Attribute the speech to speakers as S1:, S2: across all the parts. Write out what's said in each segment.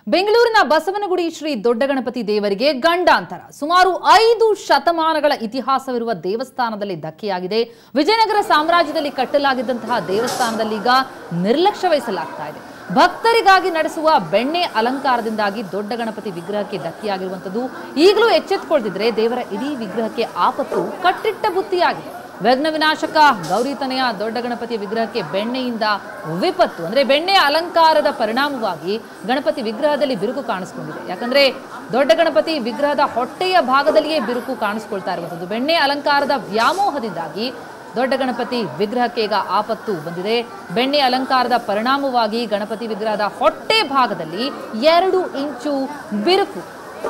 S1: ಬೆಂಗಳೂರಿನ ಬಸವನಗುಡಿ ಶ್ರೀ ದೊಡ್ಡ ಗಣಪತಿ ದೇವರಿಗೆ ಗಂಡಾಂತರ ಸುಮಾರು ಐದು ಶತಮಾನಗಳ ಇತಿಹಾಸವಿರುವ ದೇವಸ್ಥಾನದಲ್ಲಿ ಧಕ್ಕೆಯಾಗಿದೆ ವಿಜಯನಗರ ಸಾಮ್ರಾಜ್ಯದಲ್ಲಿ ಕಟ್ಟಲಾಗಿದ್ದಂತಹ ದೇವಸ್ಥಾನದಲ್ಲಿ ಈಗ ನಿರ್ಲಕ್ಷ್ಯ ವಹಿಸಲಾಗ್ತಾ ಇದೆ ಭಕ್ತರಿಗಾಗಿ ನಡೆಸುವ ಬೆಣ್ಣೆ ಅಲಂಕಾರದಿಂದಾಗಿ ದೊಡ್ಡ ಗಣಪತಿ ವಿಗ್ರಹಕ್ಕೆ ಧಕ್ಕೆಯಾಗಿರುವಂಥದ್ದು ಈಗಲೂ ಎಚ್ಚೆತ್ತುಕೊಳ್ತಿದ್ರೆ ದೇವರ ಇಡೀ ವಿಗ್ರಹಕ್ಕೆ ಆಪತ್ತು ಕಟ್ಟಿಟ್ಟ ಬುತ್ತಿಯಾಗಿದೆ ವಿಘ್ನ ವಿನಾಶಕ ಗೌರಿತನೆಯ ದೊಡ್ಡ ಗಣಪತಿ ವಿಗ್ರಹಕ್ಕೆ ಬೆಣ್ಣೆಯಿಂದ ವಿಪತ್ತು ಅಂದ್ರೆ ಬೆಣ್ಣೆ ಅಲಂಕಾರದ ಪರಿಣಾಮವಾಗಿ ಗಣಪತಿ ವಿಗ್ರಹದಲ್ಲಿ ಬಿರುಕು ಕಾಣಿಸ್ಕೊಂಡಿದೆ ಯಾಕಂದ್ರೆ ದೊಡ್ಡ ಗಣಪತಿ ವಿಗ್ರಹದ ಹೊಟ್ಟೆಯ ಭಾಗದಲ್ಲಿಯೇ ಬಿರುಕು ಕಾಣಿಸ್ಕೊಳ್ತಾ ಇರುವಂಥದ್ದು ಬೆಣ್ಣೆ ಅಲಂಕಾರದ ವ್ಯಾಮೋಹದಿಂದಾಗಿ ದೊಡ್ಡ ಗಣಪತಿ ವಿಗ್ರಹಕ್ಕೆ ಈಗ ಆಪತ್ತು ಬಂದಿದೆ ಬೆಣ್ಣೆ ಅಲಂಕಾರದ ಪರಿಣಾಮವಾಗಿ ಗಣಪತಿ ವಿಗ್ರಹದ ಹೊಟ್ಟೆ ಭಾಗದಲ್ಲಿ ಎರಡು ಇಂಚು ಬಿರುಕು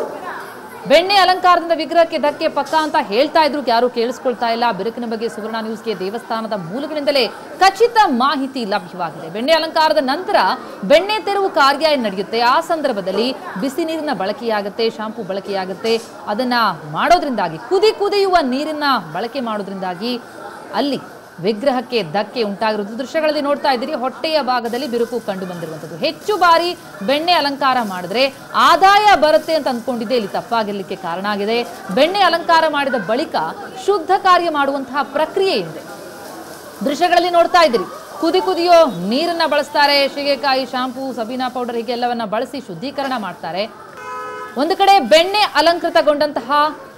S1: ಬೆಣ್ಣೆ ಅಲಂಕಾರದಿಂದ ವಿಗ್ರಹಕ್ಕೆ ಧಕ್ಕೆ ಪಕ್ಕ ಅಂತ ಹೇಳ್ತಾ ಇದ್ರು ಯಾರು ಕೇಳಿಸ್ಕೊಳ್ತಾ ಇಲ್ಲ ಬಿರುಕಿನ ಬಗ್ಗೆ ಸುವರ್ಣ ನ್ಯೂಸ್ಗೆ ದೇವಸ್ಥಾನದ ಮೂಲಗಳಿಂದಲೇ ಖಚಿತ ಮಾಹಿತಿ ಲಭ್ಯವಾಗಿದೆ ಬೆಣ್ಣೆ ಅಲಂಕಾರದ ನಂತರ ಬೆಣ್ಣೆ ತೆರವು ಕಾರ್ಯ ಏನ್ ನಡೆಯುತ್ತೆ ಆ ಸಂದರ್ಭದಲ್ಲಿ ಬಿಸಿ ನೀರಿನ ಬಳಕೆಯಾಗುತ್ತೆ ಶಾಂಪೂ ಬಳಕೆಯಾಗುತ್ತೆ ಅದನ್ನ ಮಾಡೋದ್ರಿಂದಾಗಿ ಕುದಿ ಕುದಿಯುವ ನೀರಿನ ಬಳಕೆ ಮಾಡೋದ್ರಿಂದಾಗಿ ಅಲ್ಲಿ ವಿಗ್ರಹಕ್ಕೆ ಧಕ್ಕೆ ಉಂಟಾಗಿರುವುದು ದೃಶ್ಯಗಳಲ್ಲಿ ನೋಡ್ತಾ ಇದ್ದೀರಿ ಹೊಟ್ಟೆಯ ಭಾಗದಲ್ಲಿ ಬಿರುಕು ಕಂಡು ಬಂದಿರುವಂಥದ್ದು ಹೆಚ್ಚು ಬಾರಿ ಬೆಣ್ಣೆ ಅಲಂಕಾರ ಮಾಡಿದ್ರೆ ಆದಾಯ ಬರುತ್ತೆ ಅಂತ ಅಂದ್ಕೊಂಡಿದ್ದೆ ಇಲ್ಲಿ ತಪ್ಪಾಗಿರ್ಲಿಕ್ಕೆ ಕಾರಣ ಆಗಿದೆ ಬೆಣ್ಣೆ ಅಲಂಕಾರ ಮಾಡಿದ ಬಳಿಕ ಶುದ್ಧ ಕಾರ್ಯ ಮಾಡುವಂತಹ ಪ್ರಕ್ರಿಯೆ ಇದೆ ದೃಶ್ಯಗಳಲ್ಲಿ ನೋಡ್ತಾ ಇದ್ದೀರಿ ಕುದಿ ಕುದಿಯೋ ನೀರನ್ನ ಬಳಸ್ತಾರೆ ಶೀಗೆಕಾಯಿ ಶಾಂಪೂ ಸಬೀನಾ ಪೌಡರ್ ಹೀಗೆ ಎಲ್ಲವನ್ನ ಬಳಸಿ ಶುದ್ಧೀಕರಣ ಮಾಡ್ತಾರೆ ಒಂದು ಕಡೆ ಬೆಣ್ಣೆ ಅಲಂಕೃತಗೊಂಡಂತಹ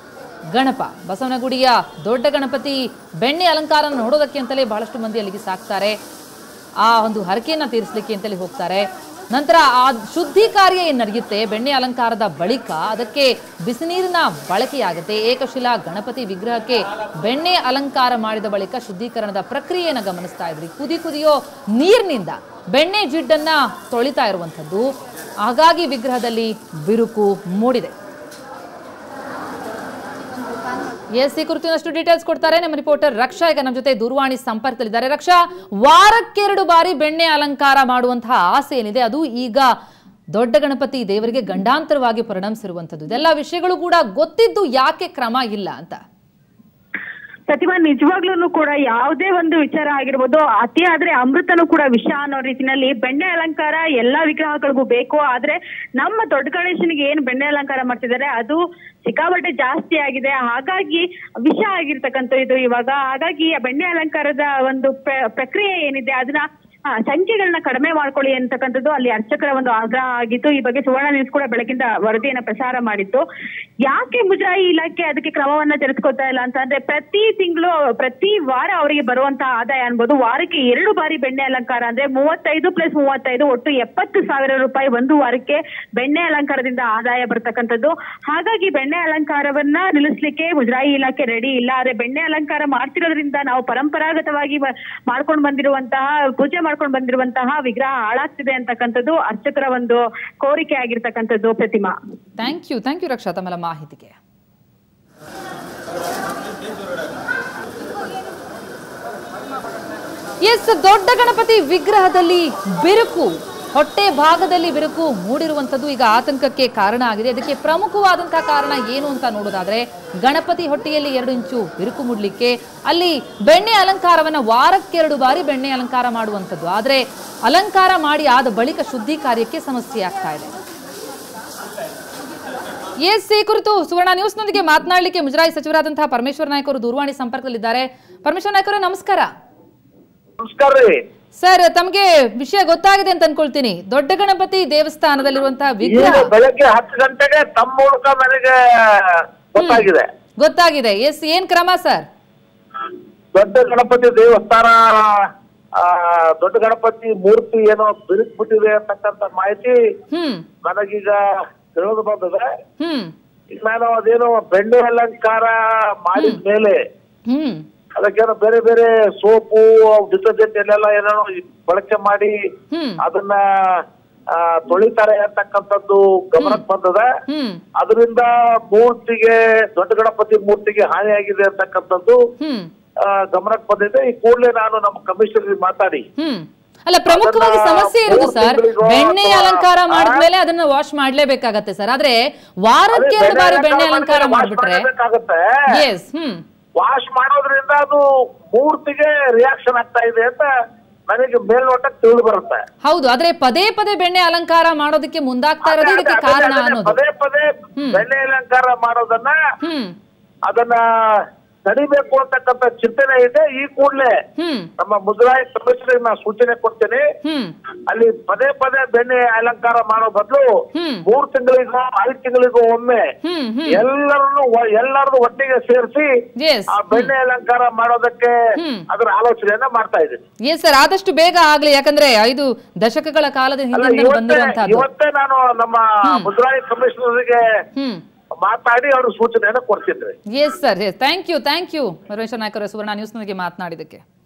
S1: ಗಣಪ ಬಸವನಗುಡಿಯ ದೊಡ್ಡ ಗಣಪತಿ ಬೆಣ್ಣೆ ಅಲಂಕಾರ ನೋಡೋದಕ್ಕೆ ಅಂತಲೇ ಬಹಳಷ್ಟು ಮಂದಿ ಅಲ್ಲಿಗೆ ಸಾಕ್ತಾರೆ ಆ ಒಂದು ಹರಕೆಯನ್ನ ತೀರಿಸಲಿಕ್ಕೆ ಅಂತಲೇ ಹೋಗ್ತಾರೆ ನಂತರ ಆ ಶುದ್ಧಿ ಕಾರ್ಯ ಏನು ನಡೆಯುತ್ತೆ ಬೆಣ್ಣೆ ಅಲಂಕಾರದ ಬಳಿಕ ಅದಕ್ಕೆ ಬಿಸಿನೀರಿನ ಬಳಕೆಯಾಗುತ್ತೆ ಏಕಶಿಲಾ ಗಣಪತಿ ವಿಗ್ರಹಕ್ಕೆ ಬೆಣ್ಣೆ ಅಲಂಕಾರ ಮಾಡಿದ ಬಳಿಕ ಶುದ್ಧೀಕರಣದ ಪ್ರಕ್ರಿಯೆಯನ್ನು ಗಮನಿಸ್ತಾ ಇದ್ರಿ ಕುದಿ ಕುದಿಯೋ ನೀರಿನಿಂದ ಬೆಣ್ಣೆ ಜಿಡ್ಡನ್ನ ತೊಳಿತಾ ಇರುವಂಥದ್ದು ಹಾಗಾಗಿ ವಿಗ್ರಹದಲ್ಲಿ ಬಿರುಕು ಮೂಡಿದೆ ಎಸ್ ಈ ಕುರಿತು ಡೀಟೇಲ್ಸ್ ಕೊಡ್ತಾರೆ ನಮ್ಮ ರಿಪೋರ್ಟರ್ ರಕ್ಷಾ ಈಗ ನಮ್ಮ ಜೊತೆ ದೂರವಾಣಿ ಸಂಪರ್ಕದಲ್ಲಿದ್ದಾರೆ ರಕ್ಷಾ ವಾರಕ್ಕೆರಡು ಬಾರಿ ಬೆಣ್ಣೆ ಅಲಂಕಾರ ಮಾಡುವಂತಹ ಆಸೆ ಏನಿದೆ ಅದು ಈಗ ದೊಡ್ಡ ಗಣಪತಿ ದೇವರಿಗೆ ಗಂಡಾಂತರವಾಗಿ ಪರಿಣಮಿಸಿರುವಂಥದ್ದು ಇದೆಲ್ಲ ವಿಷಯಗಳು ಕೂಡ ಗೊತ್ತಿದ್ದು ಯಾಕೆ ಕ್ರಮ ಇಲ್ಲ ಅಂತ
S2: ಪ್ರತಿಮಾ ನಿಜವಾಗ್ಲೂ ಕೂಡ ಯಾವುದೇ ಒಂದು ವಿಚಾರ ಆಗಿರ್ಬೋದು ಅತಿ ಆದ್ರೆ ಅಮೃತನೂ ಕೂಡ ವಿಷ ಅನ್ನೋ ರೀತಿನಲ್ಲಿ ಬೆಣ್ಣೆ ಅಲಂಕಾರ ಎಲ್ಲಾ ವಿಗ್ರಹಗಳಿಗೂ ಬೇಕು ಆದ್ರೆ ನಮ್ಮ ದೊಡ್ಡ ಗಣೇಶನಿಗೆ ಏನ್ ಬೆಣ್ಣೆ ಅಲಂಕಾರ ಮಾಡ್ತಿದ್ದಾರೆ ಅದು ಸಿಕ್ಕಾಪಟ್ಟೆ ಜಾಸ್ತಿ ಆಗಿದೆ ಹಾಗಾಗಿ ವಿಷ ಆಗಿರ್ತಕ್ಕಂಥ ಇದು ಇವಾಗ ಹಾಗಾಗಿ ಆ ಬೆಣ್ಣೆ ಅಲಂಕಾರದ ಒಂದು ಪ್ರ- ಪ್ರಕ್ರಿಯೆ ಏನಿದೆ ಅದನ್ನ ಆ, ಸಂಖ್ಯೆಗಳನ್ನ ಕಡಿಮೆ ಮಾಡ್ಕೊಳ್ಳಿ ಅಂತಕ್ಕಂಥದ್ದು ಅಲ್ಲಿ ಅರ್ಚಕರ ಒಂದು ಆಗ್ರಹ ಆಗಿತ್ತು ಈ ಬಗ್ಗೆ ಸುವರ್ಣ ನ್ಯೂಸ್ ಕೂಡ ಬೆಳಗಿಂದ ವರದಿಯನ್ನ ಪ್ರಸಾರ ಮಾಡಿತ್ತು ಯಾಕೆ ಮುಜರಾಯಿ ಇಲಾಖೆ ಅದಕ್ಕೆ ಕ್ರಮವನ್ನ ತೆಗೆದುಕೊಳ್ತಾ ಇಲ್ಲ ಅಂತಂದ್ರೆ ಪ್ರತಿ ತಿಂಗಳು ಪ್ರತಿ ವಾರ ಅವರಿಗೆ ಬರುವಂತಹ ಆದಾಯ ಅನ್ಬೋದು ವಾರಕ್ಕೆ ಎರಡು ಬಾರಿ ಬೆಣ್ಣೆ ಅಲಂಕಾರ ಅಂದ್ರೆ ಮೂವತ್ತೈದು ಪ್ಲಸ್ ಮೂವತ್ತೈದು ಒಟ್ಟು ಎಪ್ಪತ್ತು ಸಾವಿರ ರೂಪಾಯಿ ಒಂದು ವಾರಕ್ಕೆ ಬೆಣ್ಣೆ ಅಲಂಕಾರದಿಂದ ಆದಾಯ ಬರ್ತಕ್ಕಂಥದ್ದು ಹಾಗಾಗಿ ಬೆಣ್ಣೆ ಅಲಂಕಾರವನ್ನ ನಿಲ್ಲಿಸ್ಲಿಕ್ಕೆ ಮುಜರಾಯಿ ಇಲಾಖೆ ರೆಡಿ ಇಲ್ಲ ಆದ್ರೆ ಬೆಣ್ಣೆ ಅಲಂಕಾರ ಮಾಡ್ತಿರೋದ್ರಿಂದ ನಾವು ಪರಂಪರಾಗತವಾಗಿ ಬ- ಮಾಡ್ಕೊಂಡು ಬಂದಿರುವಂತಹ ಪೂಜೆ ಮಾಡ್ಕೊಂಡು ಬಂದಿರುವಂತಹ ವಿಗ್ರಹ ಹಾಳಾಗ್ತಿದೆ ಅಂತಕ್ಕಂಥದ್ದು ಅರ್ಚಕರ ಒಂದು ಕೋರಿಕೆ ಆಗಿರ್ತಕ್ಕಂಥದ್ದು Prathima
S1: thank you thank you Raksha ತಮ್ಮೆಲ್ಲ ಮಾಹಿತಿಗೆ ಎಸ್ ದೊಡ್ಡ ಗಣಪತಿ ವಿಗ್ರಹದಲ್ಲಿ ಬಿರುಕು ಹೊಟ್ಟೆ ಭಾಗದಲ್ಲಿ ಬಿರುಕು ಮೂಡಿರುವಂಥದ್ದು ಈಗ ಆತಂಕಕ್ಕೆ ಕಾರಣ ಆಗಿದೆ ಅದಕ್ಕೆ ಪ್ರಮುಖವಾದಂತಹ ಕಾರಣ ಏನು ಅಂತ ನೋಡೋದಾದ್ರೆ ಗಣಪತಿ ಹೊಟ್ಟೆಯಲ್ಲಿ ಎರಡು ಇಂಚು ಬಿರುಕು ಮೂಡಲಿಕ್ಕೆ ಅಲ್ಲಿ ಬೆಣ್ಣೆ ಅಲಂಕಾರವನ್ನ ವಾರಕ್ಕೆರಡು ಬಾರಿ ಬೆಣ್ಣೆ ಅಲಂಕಾರ ಮಾಡುವಂಥದ್ದು ಆದ್ರೆ ಅಲಂಕಾರ ಮಾಡಿ ಆದ ಬಳಿಕ ಶುದ್ಧಿ ಕಾರ್ಯಕ್ಕೆ ಸಮಸ್ಯೆ ಆಗ್ತಾ ಇದೆ ಎಸ್ ಈ ಕುರಿತು ಸುವರ್ಣ ನ್ಯೂಸ್ನೊಂದಿಗೆ ಮಾತನಾಡಲಿಕ್ಕೆ ಮುಜರಾಯಿ ಸಚಿವರಾದಂತಹ ಪರಮೇಶ್ವರ ನಾಯ್ಕ ಅವರು ದೂರವಾಣಿ ಸಂಪರ್ಕದಲ್ಲಿದ್ದಾರೆ ಪರಮೇಶ್ವರ ನಾಯ್ಕ ಅವರೇ ನಮಸ್ಕಾರ
S3: ನಮಸ್ಕಾರ ರೀ
S1: ಸರ್ ತಮಗೆ ವಿಷಯ ಗೊತ್ತಾಗಿದೆ ಅಂತ ಅನ್ಕೊಳ್ತೀನಿ ದೊಡ್ಡ ಗಣಪತಿ ದೇವಸ್ಥಾನದಲ್ಲಿರುವಂತಹ ವಿಗ್ರಹ
S3: ಈಗ ಬೆಳಗ್ಗೆ ಹತ್ತು ಗಂಟೆಗೆ ತಮ್ಮ ಮೂಲಕ ನನಗೆ ಗೊತ್ತಾಗಿದೆ
S1: ಗೊತ್ತಾಗಿದೆ ಎಸ್ ಏನ್ ಕ್ರಮ ಸರ್
S3: ದೊಡ್ಡ ಗಣಪತಿ ದೇವಸ್ಥಾನ ಆ, ದೊಡ್ಡ ಗಣಪತಿ ಮೂರ್ತಿ ಏನೋ ಬಿರುಕು ಬಿಟ್ಟಿದೆ ಅಂತಕ್ಕಂಥ ಮಾಹಿತಿ
S1: ಹ್ಮ್
S3: ನನಗೀಗ ತಿಳಿದು ಬಂದಿದೆ
S1: ಹ್ಮ್
S3: ಈಗ ನಾನು ಅದೇನೋ ಬೆಣ್ಣೆ ಅಲಂಕಾರ ಮಾಡಿದ ಮೇಲೆ
S1: ಹ್ಮ್
S3: ಅದಕ್ಕೇನೋ ಬೇರೆ ಬೇರೆ ಸೋಪು ಡಿಟರ್ಜೆಂಟ್ ಎಲ್ಲೆಲ್ಲ ಏನೇನೋ ಬಳಕೆ ಮಾಡಿ
S1: ಹ್ಮ್
S3: ಅದನ್ನ ಆ, ತೊಳಿತಾರೆ ಅಂತಕ್ಕಂಥದ್ದು ಗಮನಕ್ಕೆ ಬಂದದ
S1: ಹ್ಮ್
S3: ಅದರಿಂದ ಮೂರ್ತಿಗೆ ದೊಡ್ಡ ಗಣಪತಿ ಮೂರ್ತಿಗೆ ಹಾನಿಯಾಗಿದೆ ಅಂತಕ್ಕಂಥದ್ದು
S1: ಹ್ಮ್
S3: ಆ, ಗಮನಕ್ಕೆ ಬಂದಿದೆ ಈ ಕೂಡಲೇ ನಾನು ನಮ್ಮ ಕಮಿಷನರ್ ಮಾತಾಡಿ
S1: ಹ್ಮ್ ಅಲ್ಲ ಪ್ರಮುಖವಾಗಿ
S3: ಅದನ್ನ
S1: ಸಮಸ್ಯೆ ಇರೋದು
S3: ಮೂರು
S1: ಸರ್
S3: ತಿಂಗಳಿಗೋ
S1: ಬೆಣ್ಣೆ
S3: ಅಥವಾ-
S1: ಅಲಂಕಾರ ಮಾಡಿದ್ಮೇಲೆ ಅದನ್ನ ವಾಶ್ ಮಾಡ್ಲೇಬೇಕಾಗತ್ತೆ ಸರ್ ಆದ್ರೆ ವಾರಕ್ಕೆ ಎರಡು ಬಾರಿ ಬೆಣ್ಣೆ ಅಲಂಕಾರ ಮಾಡ್ಬಿಟ್ರೆ
S3: ಮಾಡ್ಬೇಕಾಗತ್ತೆ
S1: ಎಸ್ ಹ್ಮ್
S3: ವಾಶ್ ಮಾಡೋದ್ರಿಂದ ಅದು ಮೂರ್ತಿಗೆ ರಿಯಾಕ್ಷನ್ ಆಗ್ತಾ ಇದೆ ಅಂತ ನನಗೆ ಮೇಲ್ನೋಟಕ್ಕೆ ತಿಳಿದು ಬರುತ್ತೆ
S1: ಹೌದು ಆದ್ರೆ ಪದೇ ಪದೇ ಬೆಣ್ಣೆ ಅಲಂಕಾರ ಮಾಡೋದಕ್ಕೆ ಮುಂದಾಗ್ತಾ ಇರೋದೇ ಇದಕ್ಕೆ
S3: ಅದೇ-
S1: ಕಾರಣ
S3: ಅದೇ-
S1: ಅನ್ನೋದು
S3: ಪದೇ ಪದೇ ಬೆಣ್ಣೆ ಅಲಂಕಾರ ಮಾಡೋದನ್ನ
S1: ಹ್ಮ್
S3: ಅದನ್ನ ತಡಿಬೇಕು ಅಂತಕ್ಕಂಥ ಚಿಂತನೆ ಇದೆ ಈ ಕೂಡಲೇ
S1: ಹ್ಮ್
S3: ನಮ್ಮ ಮುದ್ರಾಯಿ ಕಮಿಷನರ್ ನಾ ಸೂಚನೆ ಕೊಡ್ತೇನೆ
S1: ಹ್ಮ್
S3: ಅಲ್ಲಿ ಪದೇ ಪದೇ ಬೆಣ್ಣೆ ಅಲಂಕಾರ ಮಾಡೋ ಬದಲು
S1: ಹ್ಮ್.
S3: ಮೂರ್ ತಿಂಗಳಿಗೋ ಐದು ತಿಂಗಳಿಗೋ ಒಮ್ಮೆ
S1: ಹ್ಮ್ ಹ್ಮ್
S3: ಎಲ್ಲರನ್ನು ಎಲ್ಲರನ್ನು ಒಟ್ಟಿಗೆ ಸೇರಿಸಿ
S1: ಎಸ್
S3: ಆ ಬೆಣ್ಣೆ ಅಲಂಕಾರ ಮಾಡೋದಕ್ಕೆ
S1: ಹ್ಮ್.
S3: ಅದರ ಆಲೋಚನೆಯನ್ನ ಮಾಡ್ತಾ ಇದ್ದೀನಿ
S1: ಎಸ್ ಸರ್ ಆದಷ್ಟು ಬೇಗ ಆಗ್ಲಿ ಯಾಕಂದ್ರೆ ಐದು ದಶಕಗಳ ಕಾಲದ
S3: ಅಲ್ಲ
S1: ಹಿಂದೆ
S3: ಇವತ್ತೇ
S1: ಬಂದಿರುವಂತಹದ್ದು
S3: ಇವತ್ತೇ ನಾನು ನಮ್ಮ ಮುದ್ರಾಯಿ ಕಮಿಷನರ್ಗೆ
S1: ಹ್ಮ್
S3: ಮಾತಾಡಿ ಅವ್ರ ಸೂಚನೆಯನ್ನ ಕೊಡ್ತೀನಿ
S1: yes sir yes thank you thank you Parameshwara ನಾಯ್ಕರ ಸುವರ್ಣ ನ್ಯೂಸ್ನೊಂದಿಗೆ ಮಾತನಾಡಿದ್ದಕ್ಕೆ